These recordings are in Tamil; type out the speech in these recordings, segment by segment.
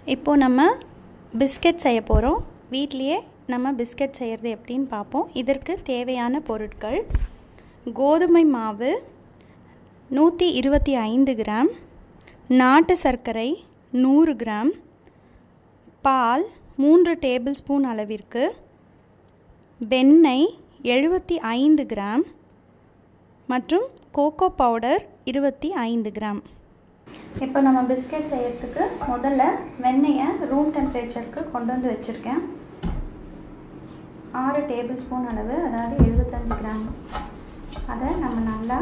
இப்போது நம்ம பிஸ்கட் செய்ய போகிறோம் வீட்லேயே நம்ம பிஸ்கட் செய்கிறது எப்படின்னு பார்ப்போம் இதற்கு தேவையான பொருட்கள் கோதுமை மாவு நூற்றி இருபத்தி ஐந்து கிராம் நாட்டு சர்க்கரை நூறு கிராம் பால் மூன்று டேபிள் ஸ்பூன் அளவிற்கு வெண்ணெய் எழுபத்தி ஐந்து கிராம் மற்றும் கோகோ பவுடர் இருபத்தி ஐந்து கிராம் இப்போ நம்ம பிஸ்கெட் செய்யறதுக்கு முதல்ல வெண்ணெயை ரூம் டெம்பரேச்சருக்கு கொண்டு வந்து வச்சுருக்கேன் ஆறு டேபிள் ஸ்பூன் அளவு அதாவது எழுபத்தஞ்சு கிராம் அதை நம்ம நல்லா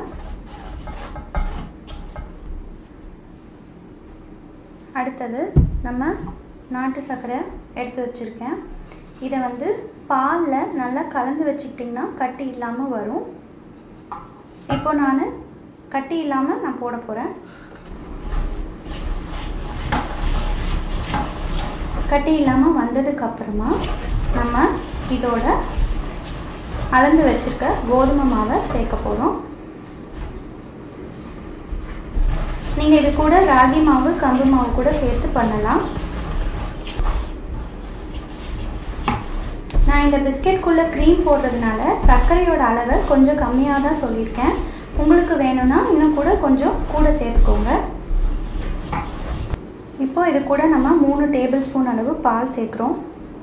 அடுத்தது நம்ம நாட்டு சர்க்கரை எடுத்து வச்சுருக்கேன் இதை வந்து பாலில் நல்லா கலந்து வச்சுக்கிட்டிங்கன்னா கட்டி இல்லாமல் வரும் இப்போ நான் கட்டி இல்லாமல் நான் போட போகிறேன் கட்டி இல்லாமல் வந்ததுக்கப்புறமா நம்ம இதோட அளந்து வச்சுருக்க கோதுமை மாவை சேர்க்க போகிறோம் நீங்கள் இது கூட ராகி மாவு கம்பு மாவு கூட சேர்த்து பண்ணலாம் நான் இந்த பிஸ்கெட்குள்ளே க்ரீம் போடுறதுனால சர்க்கரையோட அளவை கொஞ்சம் கம்மியாக தான் சொல்லியிருக்கேன் உங்களுக்கு வேணும்னா இன்னும் கூட கொஞ்சம் கூட சேர்த்துக்கோங்க இப்போ இது கூட நம்ம மூணு டேபிள் ஸ்பூன் அளவு பால் சேர்க்குறோம்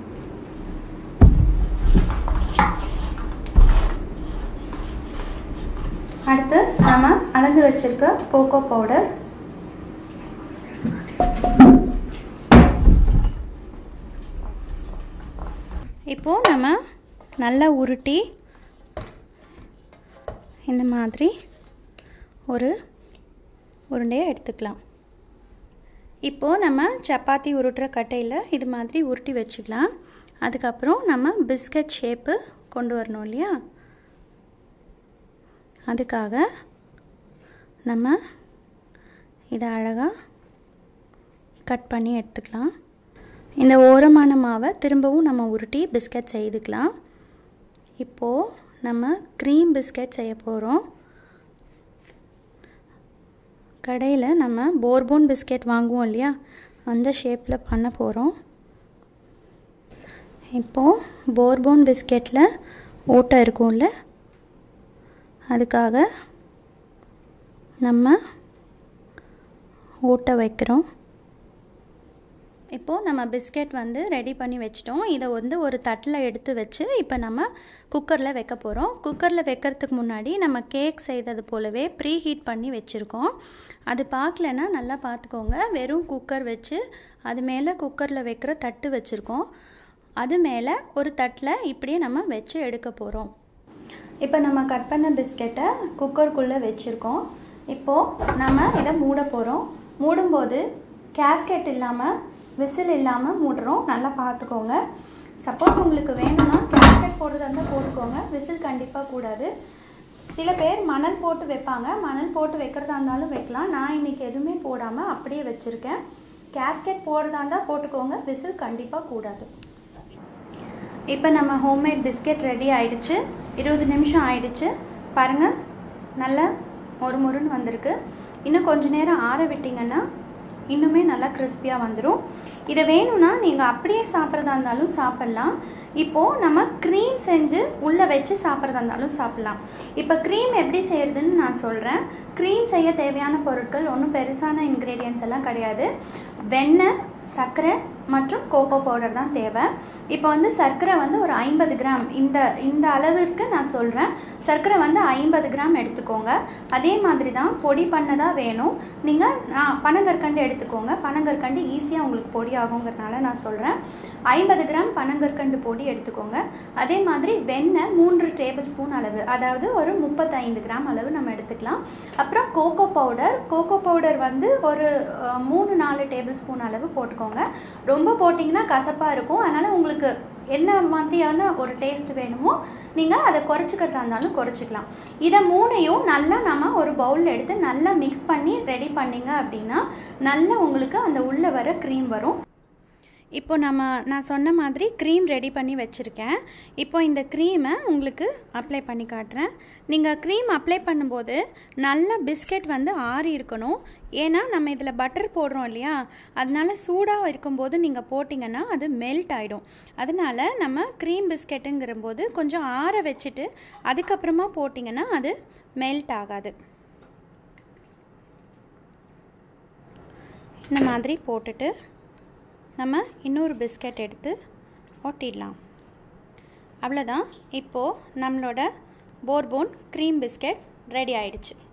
அடுத்து நம்ம அளந்து வச்சிருக்க கோகோ பவுடர் இப்போது நம்ம நல்லா உருட்டி இந்த மாதிரி ஒரு உருண்டையை எடுத்துக்கலாம் இப்போது நம்ம சப்பாத்தி உருட்டுற கட்டையில் இது மாதிரி உருட்டி வச்சுக்கலாம் அதுக்கப்புறம் நம்ம பிஸ்கட் ஷேப்பு கொண்டு வரணும் இல்லையா அதுக்காக நம்ம இதை அழகாக கட் பண்ணி எடுத்துக்கலாம் இந்த ஓரமான மாவை திரும்பவும் நம்ம உருட்டி பிஸ்கட் செய்துக்கலாம் இப்போது நம்ம க்ரீம் பிஸ்கட் செய்ய போகிறோம் கடையில் நம்ம போர்போன் பிஸ்கெட் வாங்குவோம் இல்லையா அந்த ஷேப்பில் பண்ண போகிறோம் இப்போது போர்போன் பிஸ்கெட்டில் ஓட்டை இருக்கும்ல அதுக்காக நம்ம ஓட்டை வைக்கிறோம் இப்போது நம்ம பிஸ்கெட் வந்து ரெடி பண்ணி வச்சிட்டோம் இதை வந்து ஒரு தட்டில் எடுத்து வச்சு இப்போ நம்ம குக்கரில் வைக்க போகிறோம் குக்கரில் வைக்கிறதுக்கு முன்னாடி நம்ம கேக் செய்தது போலவே ப்ரீ ஹீட் பண்ணி வச்சுருக்கோம் அது பார்க்கலன்னா நல்லா பார்த்துக்கோங்க வெறும் குக்கர் வச்சு அது மேலே குக்கரில் வைக்கிற தட்டு வச்சுருக்கோம் அது மேலே ஒரு தட்டில் இப்படியே நம்ம வச்சு எடுக்க போகிறோம் இப்போ நம்ம கட் பண்ண பிஸ்கெட்டை குக்கருக்குள்ளே வச்சுருக்கோம் இப்போது நம்ம இதை மூட போகிறோம் மூடும்போது கேஸ்கெட் இல்லாமல் விசில் இல்லாமல் மூடுறோம் நல்லா பார்த்துக்கோங்க சப்போஸ் உங்களுக்கு வேணும்னா கேஸ்கெட் போடுறதா இருந்தால் போட்டுக்கோங்க விசில் கண்டிப்பாக கூடாது சில பேர் மணல் போட்டு வைப்பாங்க மணல் போட்டு வைக்கிறதா இருந்தாலும் வைக்கலாம் நான் இன்றைக்கி எதுவுமே போடாமல் அப்படியே வச்சுருக்கேன் கேஸ்கெட் போடுறதா இருந்தால் போட்டுக்கோங்க விசில் கண்டிப்பாக கூடாது இப்போ நம்ம ஹோம்மேட் பிஸ்கெட் ரெடி ஆயிடுச்சு இருபது நிமிஷம் ஆயிடுச்சு பாருங்கள் நல்லா மொறு மொறுன்னு வந்திருக்கு இன்னும் கொஞ்ச நேரம் ஆற விட்டிங்கன்னா இன்னுமே நல்லா கிறிஸ்பியாக வந்துடும் இதை வேணும்னா நீங்கள் அப்படியே சாப்பிட்றதா இருந்தாலும் சாப்பிட்லாம் இப்போது நம்ம க்ரீம் செஞ்சு உள்ளே வச்சு சாப்பிட்றதா இருந்தாலும் சாப்பிட்லாம் இப்போ க்ரீம் எப்படி செய்கிறதுன்னு நான் சொல்கிறேன் க்ரீம் செய்ய தேவையான பொருட்கள் ஒன்றும் பெருசான இன்க்ரீடியன்ஸ் எல்லாம் கிடையாது வெண்ணெய் சர்க்கரை மற்றும் கோகோ பவுடர் தான் தேவை இப்போ வந்து சர்க்கரை வந்து ஒரு ஐம்பது கிராம் இந்த இந்த அளவிற்கு நான் சொல்கிறேன் சர்க்கரை வந்து ஐம்பது கிராம் எடுத்துக்கோங்க அதே மாதிரி தான் பொடி பண்ணதாக வேணும் நீங்கள் நான் பனங்கற்கண்டு எடுத்துக்கோங்க பனங்கற்கண்டு ஈஸியாக உங்களுக்கு பொடி ஆகுங்கிறதுனால நான் சொல்கிறேன் ஐம்பது கிராம் பனங்கற்கண்டு பொடி எடுத்துக்கோங்க அதே மாதிரி வெண்ணெய் மூன்று டேபிள் ஸ்பூன் அளவு அதாவது ஒரு முப்பத்தைந்து கிராம் அளவு நம்ம எடுத்துக்கலாம் அப்புறம் கோகோ பவுடர் கோகோ பவுடர் வந்து ஒரு மூணு நாலு டேபிள் ஸ்பூன் அளவு போட்டுக்கோங்க ரொம்ப போட்டிங்கன்னா கசப்பாக இருக்கும் அதனால் உங்களுக்கு என்ன மாதிரியான ஒரு டேஸ்ட் வேணுமோ நீங்கள் அதை குறைச்சிக்கிறதா இருந்தாலும் குறைச்சிக்கலாம் இதை மூணையும் நல்லா நம்ம ஒரு பவுலில் எடுத்து நல்லா மிக்ஸ் பண்ணி ரெடி பண்ணிங்க அப்படின்னா நல்லா உங்களுக்கு அந்த உள்ளே வர க்ரீம் வரும் இப்போ நம்ம நான் சொன்ன மாதிரி க்ரீம் ரெடி பண்ணி வச்சுருக்கேன் இப்போ இந்த க்ரீமை உங்களுக்கு அப்ளை பண்ணி காட்டுறேன் நீங்கள் க்ரீம் அப்ளை பண்ணும்போது நல்ல பிஸ்கெட் வந்து ஆறி இருக்கணும் ஏன்னா நம்ம இதில் பட்டர் போடுறோம் இல்லையா அதனால சூடாக இருக்கும்போது நீங்கள் போட்டிங்கன்னா அது மெல்ட் ஆகிடும் அதனால நம்ம க்ரீம் பிஸ்கெட்டுங்கிற போது கொஞ்சம் ஆற வச்சுட்டு அதுக்கப்புறமா போட்டிங்கன்னா அது மெல்ட் ஆகாது இந்த மாதிரி போட்டுட்டு நம்ம இன்னொரு பிஸ்கட் எடுத்து ஒட்டிடலாம் அவ்வளோதான் இப்போது நம்மளோட போர்போன் க்ரீம் பிஸ்கட் ரெடி ஆயிடுச்சு